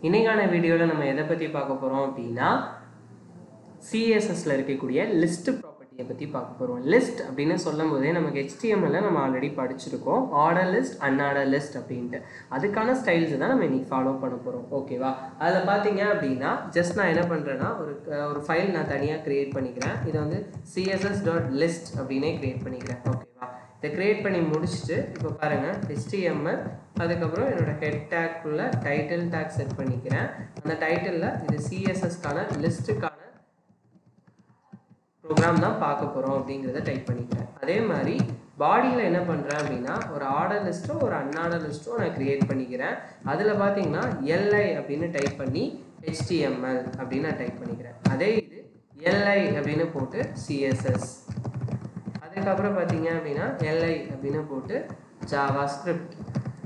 இன்னைக்கான வீடியோவில் நம்ம எதை பற்றி பார்க்க போகிறோம் அப்படின்னா சிஎஸ்எஸ்ல இருக்கக்கூடிய லிஸ்ட் ப்ராப்பர்ட்டியை பற்றி பார்க்க போகிறோம் லிஸ்ட் அப்படின்னு சொல்லும் போதே நமக்கு HTML ல நம்ம ஆல்ரெடி படிச்சிருக்கோம் ஆர்டர் லிஸ்ட் அன்ஆர்டர் லிஸ்ட் அப்படின்ட்டு அதுக்கான ஸ்டைல்ஸ் தான் நம்ம இன்னைக்கு ஃபாலோ பண்ண போகிறோம் ஓகேவா அதில் பார்த்தீங்க அப்படின்னா ஜஸ்ட் நான் என்ன பண்ணுறேன்னா ஒரு அஹ், ஒரு ஃபைல் நான் தனியாக க்ரியேட் பண்ணிக்கிறேன் இதை வந்து சிஎஸ்எஸ் டாட் லிஸ்ட் அப்படின்னே க்ரியேட் பண்ணிக்கிறேன் ஓகேவா இதை க்ரியேட் பண்ணி முடிச்சுட்டு இப்போ பாருங்கள் HTML அதுக்கப்புறம் என்னோட ஹெட் டேக்குள்ள டைட்டில் டேக் செட் பண்ணிக்கிறேன் அந்த டைட்டிலில் இது சிஎஸ்எஸ்க்கான லிஸ்ட்டுக்கான ப்ரோக்ராம் தான் பார்க்க போகிறோம் அப்படிங்கிறத டைப் பண்ணிக்கிறேன் அதே மாதிரி பாடியில் என்ன பண்ணுறேன் அப்படின்னா ஒரு ஆர்டர் லிஸ்ட்டோ ஒரு அன்ஆர்டர் லிஸ்ட்டோ நான் க்ரியேட் பண்ணிக்கிறேன் அதில் பார்த்தீங்கன்னா எல்ஐ அப்படின்னு டைப் பண்ணி HTML அப்படின்னு நான் டைப் பண்ணிக்கிறேன் அதே இது எல்ஐ அப்படின்னு போட்டு சிஎஸ்எஸ் அதுக்கப்புறம் பார்த்தீங்க அப்படின்னா எல்ஐ அப்படின்னு போட்டு ஜாவா ஸ்கிரிப்ட்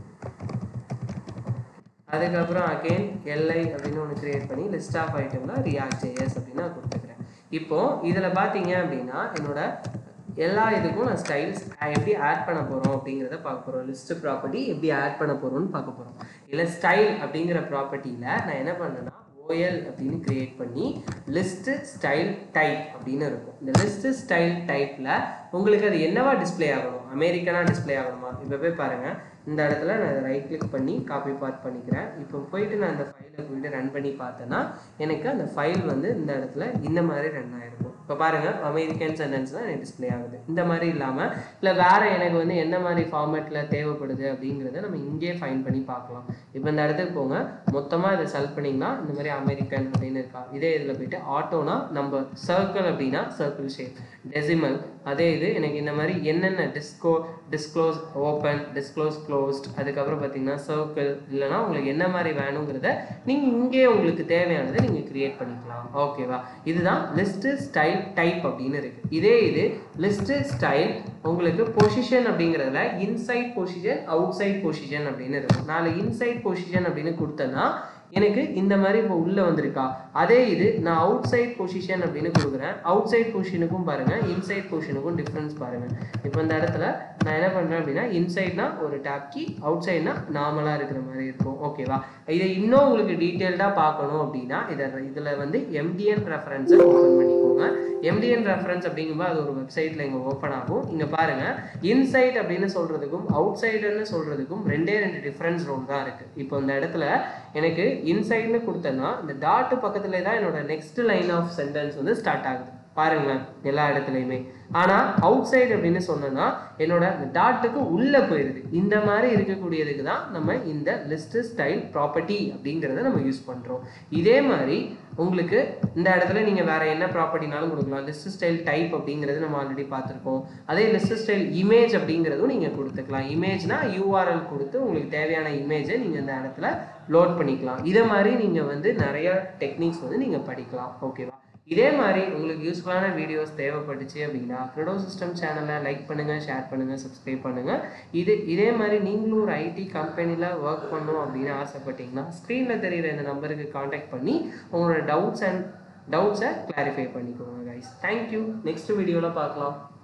அதுக்கப்புறம் அகெயின் எல்ஐ அப்படின்னு ஒன்று கிரியேட் பண்ணி லிஸ்ட் ஆஃப் ஐட்டம்ல ரியாக்ட் ஜேஎஸ் அப்படின்னு நான் கொடுத்துக்கிறேன் இப்போ இதில் பார்த்தீங்க அப்படின்னா என்னோட எல்லா இதுக்கும் நான் ஸ்டைல்ஸ் எப்படி ஆட் பண்ண போகிறோம் அப்படிங்கிறத பார்க்க போகிறோம் லிஸ்ட் ப்ராப்பர்ட்டி எப்படி ஆட் பண்ண போகிறோம்னு பார்க்க போகிறோம் இல்லை ஸ்டைல் அப்படிங்கிற ப்ராப்பர்ட்டியில் நான் என்ன பண்ணேன்னா ஓஎல் அப்படின்னு கிரியேட் பண்ணி லிஸ்ட் ஸ்டைல் டைப் அப்படின்னு இருக்கும் இந்த லிஸ்ட் ஸ்டைல் டைப்பில் உங்களுக்கு அது என்னவா டிஸ்ப்ளே ஆகணும் அமெரிக்கனா டிஸ்ப்ளே ஆகணுமா இப்போ போய் பாருங்கள் இந்த இடத்துல நான் ரைட் கிளிக் பண்ணி காப்பி பாத் பண்ணிக்கிறேன் இப்போ போயிட்டு நான் இந்த ஃபைலை போயிட்டு ரன் பண்ணி பார்த்தேன்னா எனக்கு அந்த ஃபைல் வந்து இந்த இடத்துல இந்த மாதிரி ரன் ஆயிருக்கும் இப்போ பாருங்கள் அமெரிக்கன் சென்டென்ஸ் தான் எனக்கு டிஸ்ப்ளே ஆகுது இந்த மாதிரி இல்லாமல் இல்லை வேறு எனக்கு வந்து என்ன மாதிரி ஃபார்மேட்டில் தேவைப்படுது அப்படிங்கிறத நம்ம இங்கே ஃபைன் பண்ணி பார்க்கலாம் இப்போ இந்த இடத்துக்கு போங்க மொத்தமாக இதை செலக்ட் பண்ணிங்கன்னா இந்த மாதிரி அமெரிக்கன் அப்படின்னு இருக்கா இதே இதில் போயிட்டு ஆட்டோனா நம்ம சர்க்கிள் அப்படின்னா சர்க்கிள் ஷேப் டெசிமல் அதே இது எனக்கு இந்த மாதிரி என்னென்ன disco disclose open disclose closed அதுக்கப்புறம் பார்த்தீங்கன்னா சர்க்கிள் இல்லைனா உங்களுக்கு என்ன மாதிரி வேணுங்கிறத நீங்கள் இங்கே உங்களுக்கு தேவையானதை நீங்கள் கிரியேட் பண்ணிக்கலாம் ஓகேவா இதுதான் லிஸ்ட்டு ஸ்டைல் டைப் அப்படின்னு இருக்கு இதே இது லிஸ்ட்டு ஸ்டைல் உங்களுக்கு பொசிஷன் அப்படிங்கிறதுல inside position outside position அப்படின்னு இருக்கும் நாலு இன்சைட் பொசிஷன் அப்படின்னு கொடுத்தேன்னா எனக்கு இந்த மாதிரி இப்போ உள்ளே வந்திருக்கா அதே இது நான் அவுட் சைட் பொசிஷன் அப்படின்னு கொடுக்குறேன் அவுட் சைட் பொசிஷனுக்கும் பாருங்கள் இன்சைட் பொசிஷனுக்கும் டிஃப்ரென்ஸ் பாருங்கள் இப்போ இந்த இடத்துல நான் என்ன பண்ணுறேன் அப்படின்னா இன்சைட்னா ஒரு டேப் கீ அவுட் சைட்னா நார்மலாக இருக்கிற மாதிரி இருக்கும் ஓகேவா இதை இன்னும் உங்களுக்கு டீட்டெயில்டாக பார்க்கணும் அப்படின்னா இதை இதில் வந்து எம்டிஎன் ரெஃபரன்ஸை ஓப்பன் பண்ணிக்கோங்க எம்டிஎன் ரெஃபரன்ஸ் அப்படிங்கும்போது அது ஒரு வெப்சைட்டில் இங்கே ஓப்பன் ஆகும் இங்கே பாருங்கள் இன்சைட் அப்படின்னு சொல்கிறதுக்கும் அவுட் சைடுன்னு சொல்கிறதுக்கும் ரெண்டே ரெண்டு டிஃப்ரென்ஸ் ரோல் தான் இருக்குது இப்போ இந்த இடத்துல எனக்கு இன்சைட்னு கொடுத்தேன்னா இந்த டாட்டு பக்கத்துல தான் என்னோட நெக்ஸ்ட் லைன் ஆஃப் சென்டென்ஸ் வந்து ஸ்டார்ட் ஆகுது பாருங்களேன் எல்லா இடத்துலையுமே ஆனால் அவுட் சைடு அப்படின்னு சொன்னோன்னா என்னோட இந்த டாட்டுக்கு உள்ளே போயிடுது இந்த மாதிரி இருக்கக்கூடியதுக்கு தான் நம்ம இந்த லிஸ்ட் ஸ்டைல் ப்ராப்பர்ட்டி அப்படிங்கிறத நம்ம யூஸ் பண்ணுறோம் இதே மாதிரி உங்களுக்கு இந்த இடத்துல நீங்கள் வேற என்ன ப்ராப்பர்ட்டினாலும் கொடுக்கலாம் லிஸ்ட் ஸ்டைல் டைப் அப்படிங்கிறது நம்ம ஆல்ரெடி பார்த்துருக்கோம் அதே லிஸ்ட் ஸ்டைல் இமேஜ் அப்படிங்கிறதும் நீங்கள் கொடுத்துக்கலாம் இமேஜ்னா யூஆர்எல் கொடுத்து உங்களுக்கு தேவையான இமேஜை நீங்கள் இந்த இடத்துல லோட் பண்ணிக்கலாம் இதை மாதிரி நீங்கள் வந்து நிறைய டெக்னிக்ஸ் வந்து நீங்கள் படிக்கலாம் ஓகேவா இதே மாதிரி உங்களுக்கு யூஸ்ஃபுல்லான வீடியோஸ் தேவைப்பட்டுச்சு அப்படின்னா க்ரெடோ சிஸ்டம் சேனலை லைக் பண்ணுங்கள் ஷேர் பண்ணுங்கள் சப்ஸ்கிரைப் பண்ணுங்கள் இது இதே மாதிரி நீங்களும் ஒரு ஐடி கம்பெனியில் ஒர்க் பண்ணணும் அப்படின்னு ஆசைப்பட்டீங்கன்னா ஸ்க்ரீனில் தெரிகிற இந்த நம்பருக்கு காண்டாக்ட் பண்ணி உங்களோட டவுட்ஸ் அண்ட் டவுட்ஸை கிளாரிஃபை பண்ணிக்கோங்க கைஸ் தேங்க்யூ நெக்ஸ்ட் வீடியோவில் பார்க்கலாம்